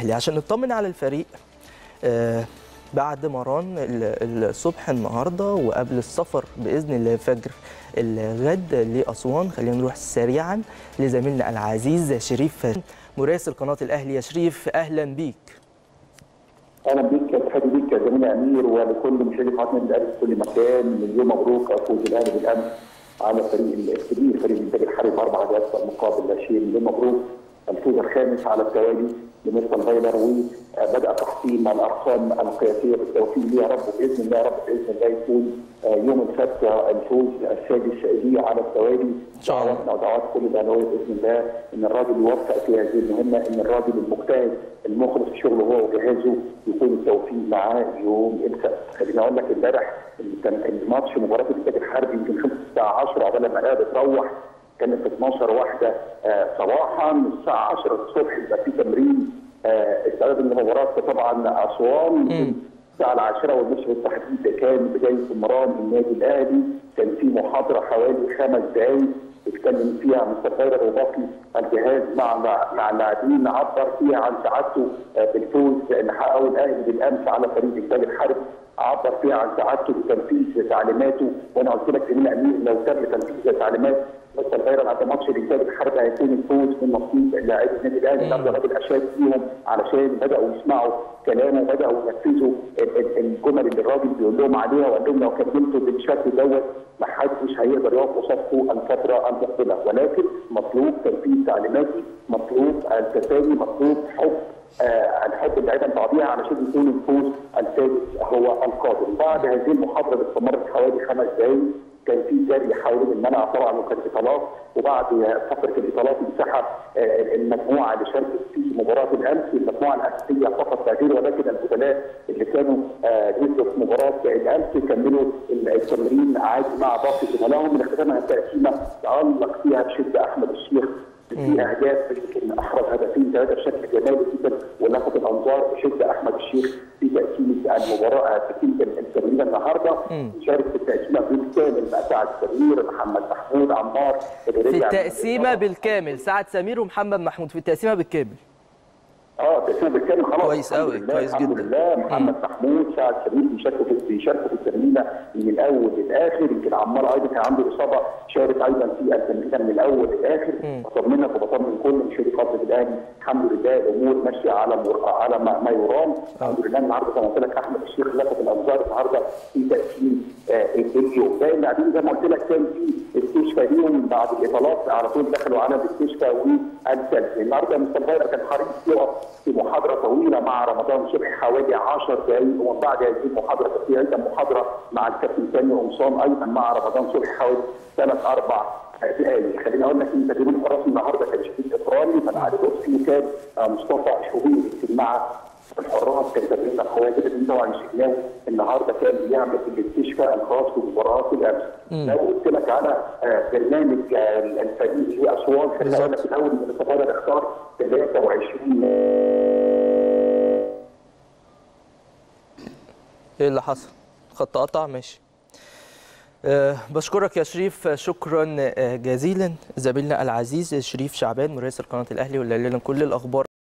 الاهلي عشان نطمن على الفريق آه، بعد مران ال- الصبح النهارده وقبل السفر باذن الله فجر الغد لاسوان خلينا نروح سريعا لزميلنا العزيز شريف مراسل قناه الاهلي يا شريف اهلا بيك اهلا بيك تحياتي بيك يا زميلي امير ولكل مشاهدي قناه النادي الاهلي في كل مكان مليون مبروك فوز الاهلي بالامس على فريق الكبير فريق الانتاج الحربي باربع اهداف مقابل لا شيء مليون مبروك الفوز الخامس على التوالي لمستر فايلر وبدا تحطيم الارقام القياسيه بالتوفيق ليه يا رب باذن الله يا رب باذن الله يكون يوم السبت الفوز السادس ليه على التوالي شاء الله. دعواتنا ودعوات كل الاهلاويه باذن الله ان الراجل يوفق في هذه المهمه ان الراجل المجتهد المخلص في شغله هو وجهازه يكون التوفيق معاه يوم السبت خليني اقول لك امبارح اللي كان الماتش مباراه الانتاج الحربي يمكن خلص الساعه 10 عقبال ما القاعده بتروح كانت 12 واحده آه، صباحا الساعه 10 الصبح يبقى في تمرين آه، استعداد لمباراه طبعا اسوان الساعه العاشره والنصف بالتحديد كان بدايه مران النادي الاهلي كان في محاضره حوالي خمس دقائق اتكلم فيها مستر فايلر وباقي الجهاز مع مع اللاعبين عبر فيها عن سعادته آه، بالفوز اللي حققه الاهلي بالامس على فريق الانتاج الحربي عبر فيها عن سعادته بتنفيذ تعليماته وانا قلت لك زميلي امير لو تم تنفيذ تعليمات مستر فايلر بعد ماتش الانتاج الحربي هيكون الفوز من نصيب لاعبي النادي الاهلي النهارده الراجل اشاد فيهم علشان بداوا يسمعوا كلامه وبداوا ينفذوا ال- ال- الجمل اللي الراجل بيقول لهم عليها وقال لهم لو كملتوا بالشكل دوت ما حدش هيقدر يقف قصادكم الفتره المقبله ولكن مطلوب تنفيذ تعليماتي مطلوب التفاني مطلوب حب آه الحب اللعيبه بعضيها علشان يكون الفوز السادس هو القادم بعد هذه المحاضره اللي استمرت حوالي خمس دقائق كان في جري حوالين الملعب طبعا وكان اطالات وبعد فتره الاطالات انسحب آه، المجموعه اللي شاركت في مباراه الامس المجموعه الاساسيه فقط لا غير ولكن البدلاء اللي كانوا آه، جزء في مباراه الامس كملوا التمرين عادي مع باقي زملائهم اللي ختمها التقسيمه تالق فيها بشده احمد الشيخ في اهداف يمكن احرز هدفين ثلاثه بشكل جمالي جدا ولفت الانظار بشده احمد الشيخ في تقسيمه المباراه تقسيمه التمرين النهارده شارك في التقسيمه بالكامل بقى سعد سمير محمد محمود عمار اللي في رجع من التقسيمه الإصابة. بالكامل سعد سمير ومحمد محمود في التقسيمه بالكامل اه تقسيمه بالكامل خلاص كويس الحمد أوي، لله، كويس الحمد جدا. لله محمد محمود سعد سمير بيشاركوا في بيشاركوا في التمرينه من الاول للاخر يمكن عمار ايضا كان عنده اصابه شارك ايضا في التمرينه من الاول للاخر بطمنك وبطمن كل مشاهدي قناه الاهلي الحمد لله الامور ماشيه على مر... على ما, ما يرام الحمد لله النهارده زي ما قلت لك احمد الشيخ لفت الانظار النهارده في تقسيم آه الفيديو باقي اللاعبين زي ما قلت لك كان في استشفاء ليهم بعد الاطالات على طول دخلوا على الاستشفاء والسلسله النهارده مستر فايلر كان حريص يقف في محاضره طويله مع رمضان صبحي حوالي 10 دقائق ومن بعد هذه المحاضره كان في ايضا محاضره مع الكابتن سامي قمصان ايضا مع رمضان صبحي حوالي ثلاث اربع دقائق خليني اقول لك ان تدريب الفراشي النهارده كان شديد افراني فالعدد الوصفي كان آه، مصطفى شهور يمكن مع الحراس كان تمرين قويه جدا إن طبعا الشناوي النهارده كان بيعمل الاستشفاء الخاص بمباراه الامس لو قلت لك على آه، برنامج آه، الفريق في اسوان خليني اقول لك الاول ان الصفاره اختار 23 ايه اللي حصل خط قطع ماشي أه بشكرك يا شريف شكرا آه، جزيلا زميلنا العزيز شريف شعبان مراسل قناه الاهلي واللي لنا كل الاخبار